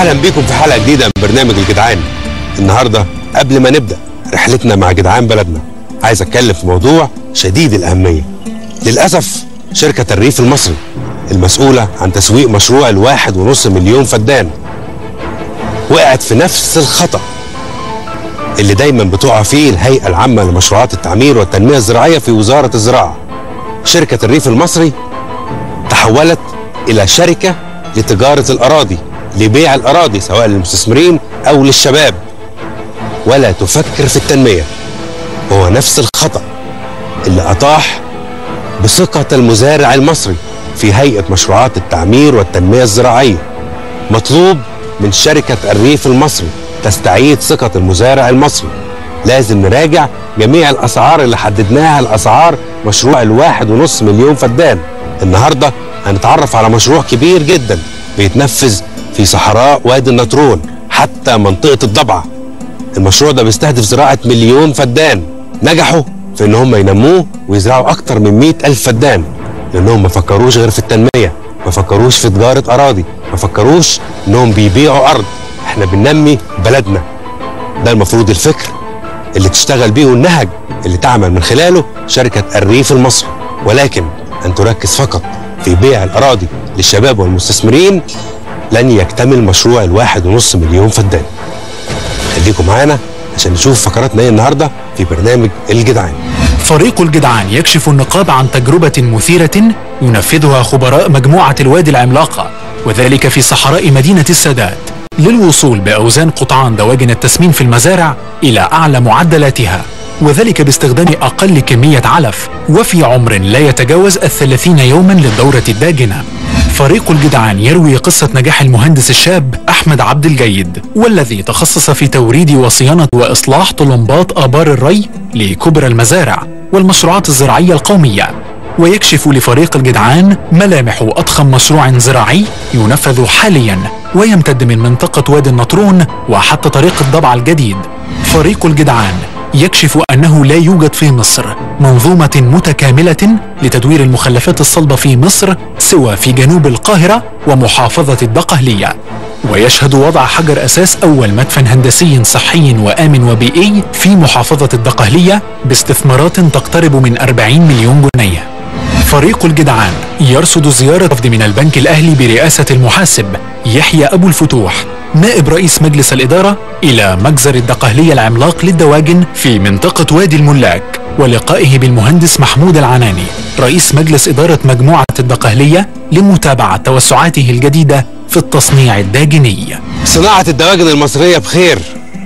اهلا بيكم في حلقه جديده من برنامج الجدعان النهارده قبل ما نبدا رحلتنا مع جدعان بلدنا عايز اتكلم في موضوع شديد الاهميه للاسف شركه الريف المصري المسؤوله عن تسويق مشروع الواحد ونص مليون فدان وقعت في نفس الخطأ اللي دايما بتقع فيه الهيئة العامة لمشروعات التعمير والتنمية الزراعية في وزارة الزراعة شركة الريف المصري تحولت إلى شركة لتجارة الأراضي لبيع الأراضي سواء للمستثمرين أو للشباب ولا تفكر في التنمية وهو نفس الخطأ اللي أطاح بثقة المزارع المصري في هيئة مشروعات التعمير والتنمية الزراعية مطلوب من شركة الريف المصري تستعيد ثقة المزارع المصري لازم نراجع جميع الأسعار اللي حددناها الأسعار مشروع الواحد ونص مليون فدان النهاردة هنتعرف على مشروع كبير جدا بيتنفذ في صحراء وادي النطرون حتى منطقة الضبعة المشروع ده بيستهدف زراعة مليون فدان نجحوا في ان هم ينموه ويزرعوا اكتر من مئة الف فدان لانهم ما فكروش غير في التنمية ما فكروش في تجارة اراضي ما فكروش انهم بيبيعوا ارض احنا بننمي بلدنا ده المفروض الفكر اللي تشتغل بيه والنهج اللي تعمل من خلاله شركة الريف المصري ولكن أن تركز فقط في بيع الأراضي للشباب والمستثمرين لن يكتمل مشروع الواحد ونص مليون فدان خليكم معانا عشان نشوف فقراتنا ايه النهارده في برنامج الجدعان فريق الجدعان يكشف النقاب عن تجربة مثيرة ينفذها خبراء مجموعة الوادي العملاقة وذلك في صحراء مدينة السادات للوصول بأوزان قطعان دواجن التسمين في المزارع إلى أعلى معدلاتها وذلك باستخدام أقل كمية علف وفي عمر لا يتجاوز الثلاثين يوما للدورة الداجنة فريق الجدعان يروي قصة نجاح المهندس الشاب أحمد عبد الجيد والذي تخصص في توريد وصيانة وإصلاح طلمبات آبار الري لكبرى المزارع والمشروعات الزراعية القومية ويكشف لفريق الجدعان ملامح أضخم مشروع زراعي ينفذ حاليا ويمتد من منطقة وادي النطرون وحتى طريق الضبع الجديد فريق الجدعان يكشف أنه لا يوجد في مصر منظومة متكاملة لتدوير المخلفات الصلبة في مصر سوى في جنوب القاهرة ومحافظة الدقهلية ويشهد وضع حجر أساس أول مدفن هندسي صحي وآمن وبيئي في محافظة الدقهلية باستثمارات تقترب من 40 مليون جنيه فريق الجدعان يرصد زيارة وفد من البنك الأهلي برئاسة المحاسب يحيى أبو الفتوح نائب رئيس مجلس الإدارة إلى مجزر الدقهلية العملاق للدواجن في منطقة وادي الملاك ولقائه بالمهندس محمود العناني رئيس مجلس إدارة مجموعة الدقهلية لمتابعة توسعاته الجديدة في التصنيع الداجني صناعة الدواجن المصرية بخير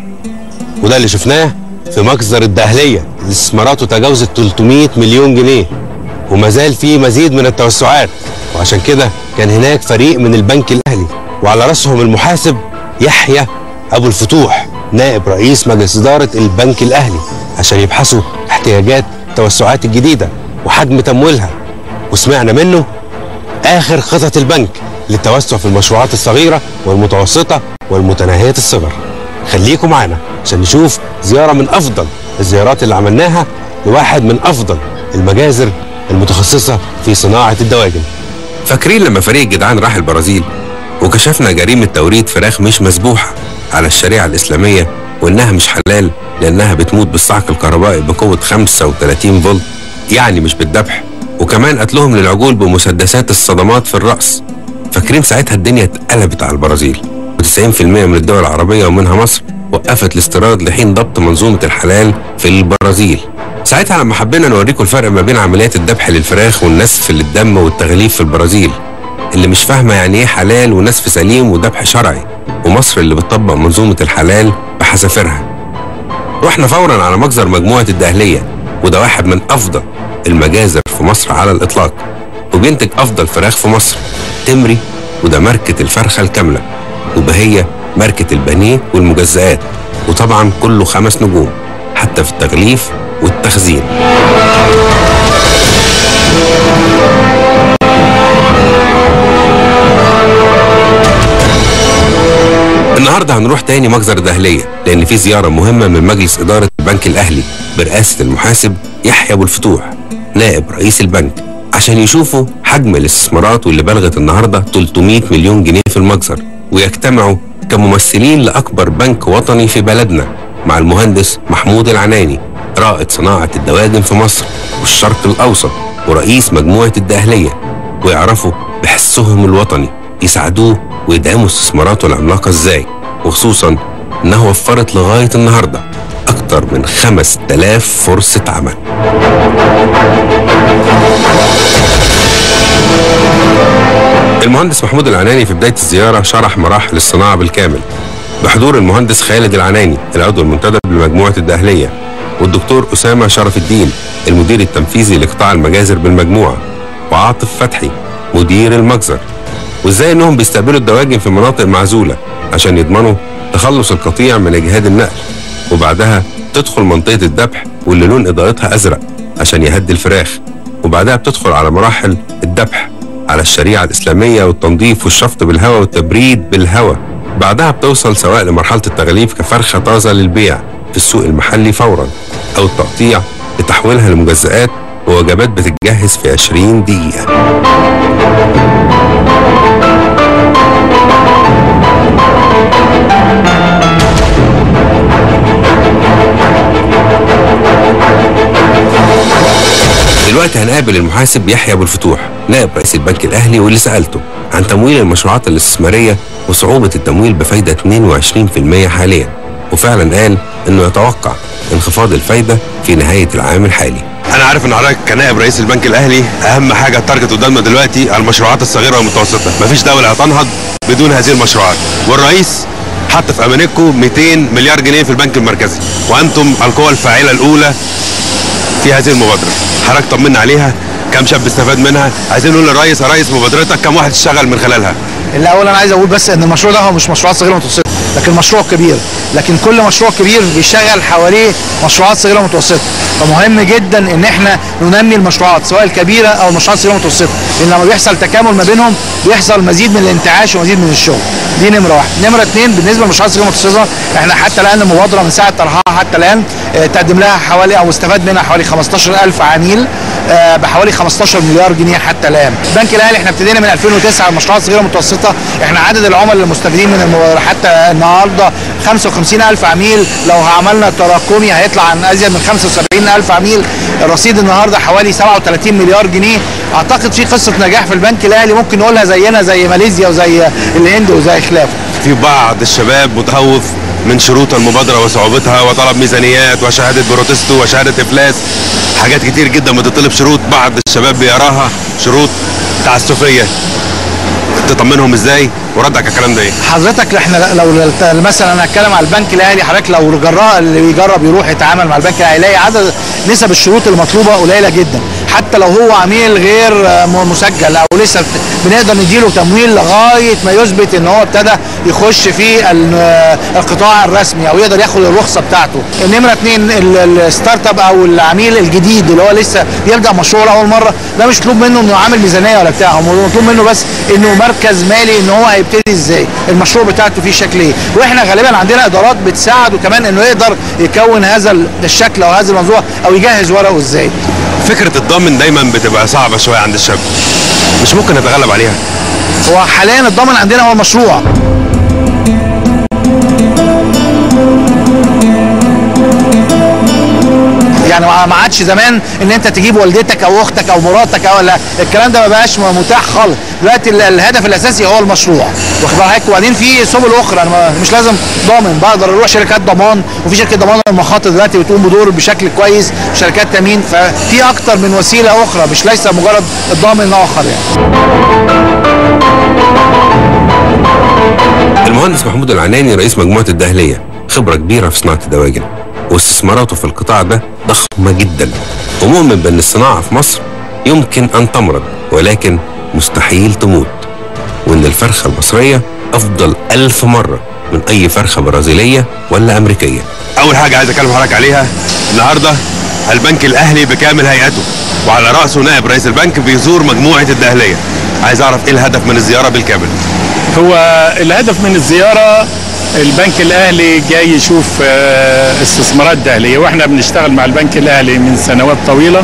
وده اللي شفناه في مجزر الدهلية اللي استثماراته تجاوزت 300 مليون جنيه وما زال في مزيد من التوسعات وعشان كده كان هناك فريق من البنك الأهلي وعلى رأسهم المحاسب يحيى أبو الفتوح نائب رئيس مجلس إدارة البنك الأهلي عشان يبحثوا احتياجات التوسعات الجديدة وحجم تمويلها وسمعنا منه آخر خطط البنك للتوسع في المشروعات الصغيرة والمتوسطة والمتناهية الصغر خليكم معانا عشان نشوف زيارة من أفضل الزيارات اللي عملناها لواحد من أفضل المجازر المتخصصة في صناعة الدواجن فاكرين لما فريق الجدعان راح البرازيل وكشفنا جريمة توريد فراخ مش مسبوحة على الشريعة الإسلامية وإنها مش حلال لأنها بتموت بالصعق الكهربائي بقوة 35 فولت يعني مش بالذبح وكمان قتلهم للعجول بمسدسات الصدمات في الرأس فاكرين ساعتها الدنيا اتقلبت على البرازيل و90% من الدول العربية ومنها مصر وقفت الاستيراد لحين ضبط منظومة الحلال في البرازيل ساعتها لما حبينا نوريكم الفرق ما بين عمليات الذبح للفراخ والنسف للدم والتغليف في البرازيل اللي مش فاهمة يعني ايه حلال ونسف سليم وذبح شرعي ومصر اللي بتطبق منظومة الحلال بحذافيرها رحنا فورا على مجزر مجموعة الدهلية وده واحد من أفضل المجازر في مصر على الإطلاق وبينتج أفضل فراخ في مصر تمري وده ماركة الفرخة الكاملة وبهية ماركة البانيه والمجزئات وطبعا كله خمس نجوم حتى في التغليف والتخزين النهارده هنروح تاني مجزر دهلية لأن في زيارة مهمة من مجلس إدارة البنك الأهلي برئاسة المحاسب يحيى أبو الفتوح نائب رئيس البنك عشان يشوفوا حجم الاستثمارات واللي بلغت النهارده 300 مليون جنيه في المجزر ويجتمعوا كممثلين لأكبر بنك وطني في بلدنا مع المهندس محمود العناني رائد صناعة الدواجن في مصر والشرق الأوسط ورئيس مجموعة الدقهلية ويعرفوا بحسهم الوطني يساعدوه ويدعموا استثماراته العملاقة ازاي وخصوصا انها وفرت لغاية النهاردة أكتر من 5000 فرصة عمل المهندس محمود العناني في بداية الزيارة شرح مراحل الصناعة بالكامل بحضور المهندس خالد العناني العضو المنتدب لمجموعة الدقهلية والدكتور أسامة شرف الدين المدير التنفيذي لقطاع المجازر بالمجموعة وعاطف فتحي مدير المجزر وازاي انهم بيستقبلوا الدواجن في مناطق معزولة عشان يضمنوا تخلص القطيع من اجهاد النقل وبعدها تدخل منطقة الذبح واللي لون اضاءتها ازرق عشان يهدي الفراخ وبعدها بتدخل على مراحل الذبح على الشريعة الإسلامية والتنظيف والشفط بالهواء والتبريد بالهواء بعدها بتوصل سواء لمرحلة التغليف كفرخة طازة للبيع في السوق المحلي فورا أو التقطيع لتحويلها لمجزئات ووجبات بتتجهز في 20 دقيقة دلوقتي هنقابل المحاسب يحيى ابو الفتوح نائب رئيس البنك الاهلي واللي سالته عن تمويل المشروعات الاستثماريه وصعوبه التمويل بفايده 22% حاليا وفعلا قال انه يتوقع انخفاض الفايده في نهايه العام الحالي انا عارف ان حضرتك كنائب رئيس البنك الاهلي اهم حاجه التارجت قدامنا دلوقتي المشروعات الصغيره والمتوسطه مفيش دوله هتنهض بدون هذه المشروعات والرئيس حط في امانتكم 200 مليار جنيه في البنك المركزي وانتم القوى الفاعله الاولى في هذه المبادره حضرتك طمنا عليها كم شاب استفاد منها عايزين نقول للرئيس يا ريس مبادرتك كم واحد اشتغل من خلالها الاول انا عايز اقول بس ان المشروع ده هو مش مشروعات صغيره ومتوسطه لكن مشروع كبير لكن كل مشروع كبير بيشغل حواليه مشروعات صغيره ومتوسطه فمهم جدا ان احنا ننمي المشروعات سواء الكبيره او المشروعات الصغيره والمتوسطه لان لما بيحصل تكامل ما بينهم بيحصل مزيد من الانتعاش ومزيد من الشغل دي نمره واحد نمره اثنين بالنسبه للمشروعات الصغيره والمتوسطه احنا حتى الان المبادره من ساعه طرحها حتى الان اه تقدم لها حوالي او استفاد منها حوالي 15000 عميل اه بحوالي 15 مليار جنيه حتى الان البنك الاهلي احنا ابتدينا من 2009 المشروعات الصغيره والمتوسطه احنا عدد العملاء المستفيدين من المبادره حتى النهارده 55000 عميل لو عملنا تراكمي هيطلع عن ازيد من 75000 عميل الرصيد النهارده حوالي 37 مليار جنيه اعتقد في قصه نجاح في البنك الاهلي ممكن نقولها زينا زي ماليزيا وزي الهند وزي خلافه في بعض الشباب متخوف من شروط المبادرة وصعوبتها وطلب ميزانيات وشهادة بروتستو وشهادة إفلاس حاجات كتير جدا بتطلب شروط بعض الشباب بيراها شروط تعسفية تطمنهم ازاي وردك على الكلام ده ايه؟ حضرتك احنا لو مثلا انا هتكلم على البنك الاهلي حضرتك لو جراء اللي بيجرب يروح يتعامل مع البنك الاهلي هيلاقي عدد نسب الشروط المطلوبه قليله جدا حتى لو هو عميل غير مسجل او لسه بنقدر نديله تمويل لغايه ما يثبت ان هو ابتدى يخش في القطاع الرسمي او يقدر ياخد الرخصه بتاعته. النمره اثنين الستارت اب او العميل الجديد اللي هو لسه بيبدا مشروع لاول مره ده مش مطلوب منه انه عامل ميزانيه ولا بتاع هو مطلوب منه بس انه مركز مالي ان هو هيبتدي ازاي المشروع بتاعته فيه شكل ايه واحنا غالبا عندنا ادارات بتساعده كمان انه يقدر يكون هذا الشكل او هذه المنظومه او يجهز ورقه ازاي فكرة الضامن دايما بتبقى صعبة شوية عند الشاب مش ممكن نتغلب عليها هو حاليا الضامن عندنا هو المشروع يعني ما عادش زمان ان انت تجيب والدتك او اختك او مراتك او لا الكلام ده ما بقاش متاح خالص دلوقتي الهدف الاساسي هو المشروع واخد بالك وبعدين في سبل اخرى انا مش لازم ضامن بقدر اروح شركات ضمان وفي شركه ضمان المخاطر دلوقتي بتقوم بدور بشكل كويس شركات تامين ففي اكتر من وسيله اخرى مش ليس مجرد الضامن الاخر يعني المهندس محمود العناني رئيس مجموعه الدهليه خبره كبيره في صناعه الدواجن واستثماراته في القطاع ده ضخمة جدا ومؤمن بأن الصناعة في مصر يمكن أن تمرض ولكن مستحيل تموت وأن الفرخة المصرية أفضل ألف مرة من أي فرخة برازيلية ولا أمريكية أول حاجة عايز أكلم حضرتك عليها النهاردة البنك الأهلي بكامل هيئته وعلى رأسه نائب رئيس البنك بيزور مجموعة الدهلية عايز أعرف إيه الهدف من الزيارة بالكامل هو الهدف من الزيارة البنك الاهلي جاي يشوف استثمارات دهليه واحنا بنشتغل مع البنك الاهلي من سنوات طويله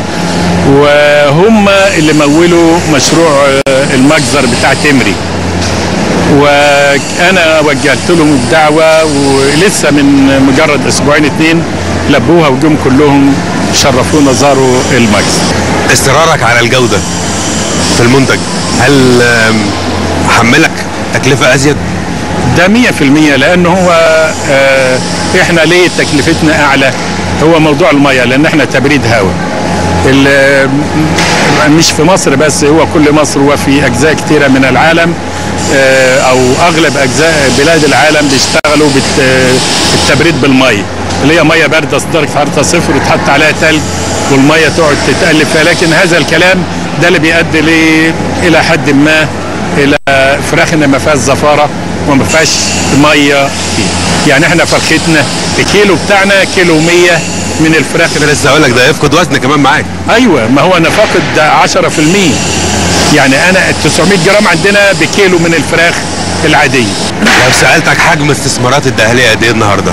وهم اللي مولوا مشروع المجزر بتاع تمري وانا وجهت لهم الدعوه ولسه من مجرد اسبوعين اتنين لبوها وجم كلهم شرفونا زاروا المجلس اصرارك على الجوده في المنتج هل آم، حملك تكلفه ازيد ده 100% لان هو آه، احنا ليه تكلفتنا اعلى هو موضوع الميه لان احنا تبريد هواء ال- مش في مصر بس هو كل مصر وفي اجزاء كثيره من العالم آه، او اغلب اجزاء بلاد العالم بيشتغلوا بالت- بالتبريد بالميه اللي هي ميه بارده درجه حرارتها صفر وتحط عليها ثلج والميه تقعد تتقلب فيها لكن هذا الكلام ده اللي بيؤدي ليه الى حد ما الى فراخ ان ما فيهاش زفاره وما فيهاش ميه فيه يعني احنا فرختنا الكيلو بتاعنا كيلو 100 من الفراخ اللي لسه اقول لك ده يفقد وزن كمان معاك ايوه ما هو انا فاقد 10% يعني انا ال 900 جرام عندنا بكيلو من الفراخ العاديه لو سالتك حجم استثمارات الداخليه قد ايه النهارده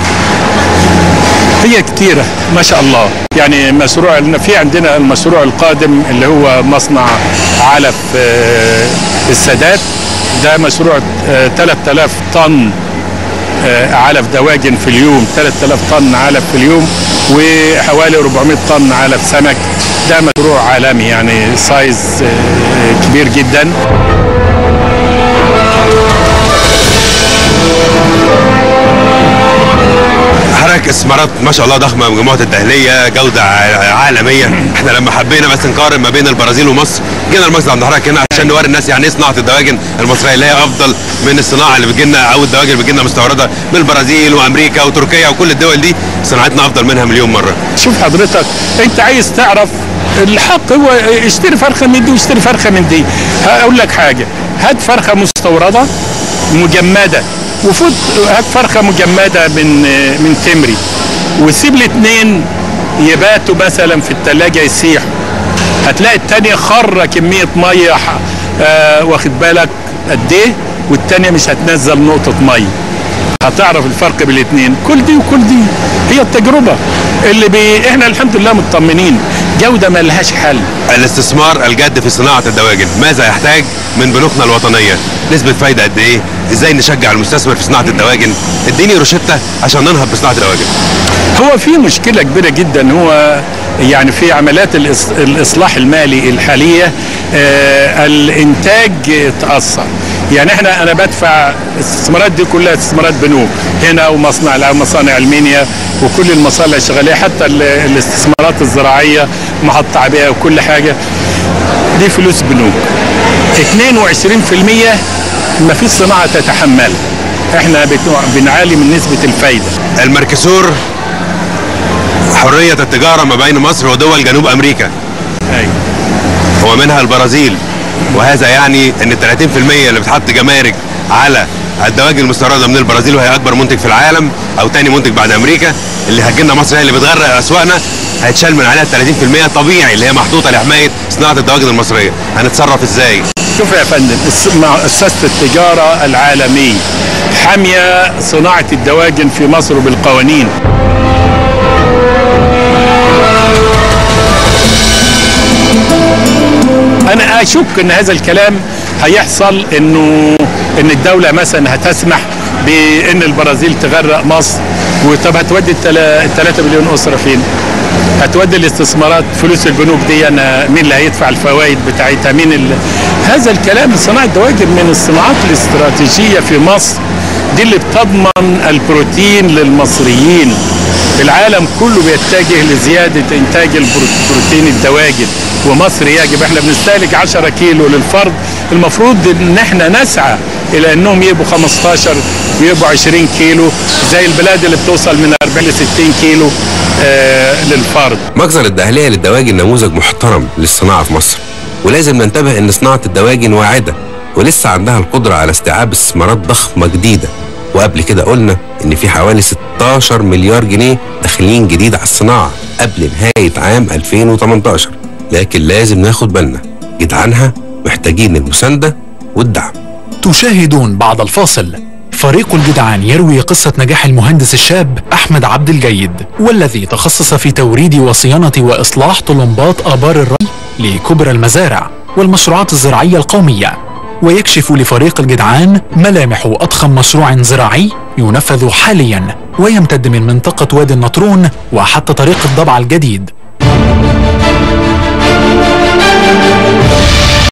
هي كتيرة ما شاء الله يعني مشروع لأن في عندنا المشروع القادم اللي هو مصنع علف آه، السادات ده مشروع آه، 3000 طن آه، علف دواجن في اليوم 3000 طن علف في اليوم وحوالي 400 طن علف سمك ده مشروع عالمي يعني سايز آه، كبير جدا حضرتك استثمارات ما شاء الله ضخمه مجموعه الدهليه جوده ع- عالميه احنا لما حبينا بس نقارن ما بين البرازيل ومصر جينا المصنع عند حضرتك هنا عشان نوري الناس يعني ايه صناعه الدواجن المصريه اللي هي افضل من الصناعه اللي بتجي لنا او الدواجن اللي بتجي لنا مستورده من البرازيل وامريكا وتركيا وكل الدول دي صناعتنا افضل منها مليون مره شوف حضرتك انت عايز تعرف الحق هو اشتري فرخه من دي واشتري فرخه من دي هقول لك حاجه هات فرخه مستورده مجمده وفوت هات فرخه مجمده من من تمري وسيب الاثنين يباتوا مثلا في الثلاجه يسيحوا هتلاقي الثانيه خره كميه ميه ح- آه واخد بالك قد ايه والثانيه مش هتنزل نقطه ميه هتعرف الفرق بين الاثنين كل دي وكل دي هي التجربه اللي بي... احنا الحمد لله مطمنين جوده ما لهاش حل الاستثمار الجاد في صناعه الدواجن ماذا يحتاج من بنوكنا الوطنيه نسبه فايده قد ايه ازاي نشجع المستثمر في صناعه الدواجن اديني روشته عشان ننهض بصناعه الدواجن هو في مشكله كبيره جدا هو يعني في عمليات الإص... الاصلاح المالي الحاليه آه الانتاج تاثر يعني احنا انا بدفع الاستثمارات دي كلها استثمارات بنوك هنا ومصنع مصانع المنيا وكل المصانع الشغاليه حتى ال- الاستثمارات الزراعيه محطه عبئه وكل حاجه دي فلوس بنوك 22% ما فيش صناعه تتحمل احنا بتوع- بنعاني من نسبه الفايده المركسور حريه التجاره ما بين مصر ودول جنوب امريكا ايوه ومنها البرازيل وهذا يعني ان ال 30% اللي بتحط جمارك على الدواجن المستورده من البرازيل وهي اكبر منتج في العالم او تاني منتج بعد امريكا اللي هتجيلنا مصر هي اللي بتغرق اسواقنا هيتشال من عليها ال 30% طبيعي اللي هي محطوطه لحمايه صناعه الدواجن المصريه هنتصرف ازاي شوف يا فندم الس- مؤسسة التجارة العالمية حامية صناعة الدواجن في مصر بالقوانين أنا أشك أن هذا الكلام هيحصل أنه أن الدولة مثلا هتسمح بأن البرازيل تغرق مصر وطب هتودي الثلاثة مليون أسرة فين؟ هتودي الاستثمارات فلوس البنوك دي انا مين اللي هيدفع الفوائد بتاعتها مين اللي هذا الكلام صناعه الدواجن من الصناعات الاستراتيجيه في مصر دي اللي بتضمن البروتين للمصريين العالم كله بيتجه لزياده انتاج البروتين الدواجن ومصر يجب احنا بنستهلك 10 كيلو للفرد المفروض ان احنا نسعى الى انهم يبقوا 15 ويبقوا 20 كيلو زي البلاد اللي بتوصل من 40 ل 60 كيلو آه للفرد مجزر الدهلية للدواجن نموذج محترم للصناعة في مصر ولازم ننتبه ان صناعة الدواجن واعدة ولسه عندها القدرة على استيعاب استثمارات ضخمة جديدة وقبل كده قلنا ان في حوالي 16 مليار جنيه داخلين جديد على الصناعة قبل نهاية عام 2018 لكن لازم ناخد بالنا جدعانها محتاجين المساندة والدعم تشاهدون بعد الفاصل فريق الجدعان يروي قصة نجاح المهندس الشاب أحمد عبد الجيد والذي تخصص في توريد وصيانة وإصلاح طلمبات آبار الري لكبرى المزارع والمشروعات الزراعية القومية ويكشف لفريق الجدعان ملامح أضخم مشروع زراعي ينفذ حاليا ويمتد من منطقة وادي النطرون وحتى طريق الضبع الجديد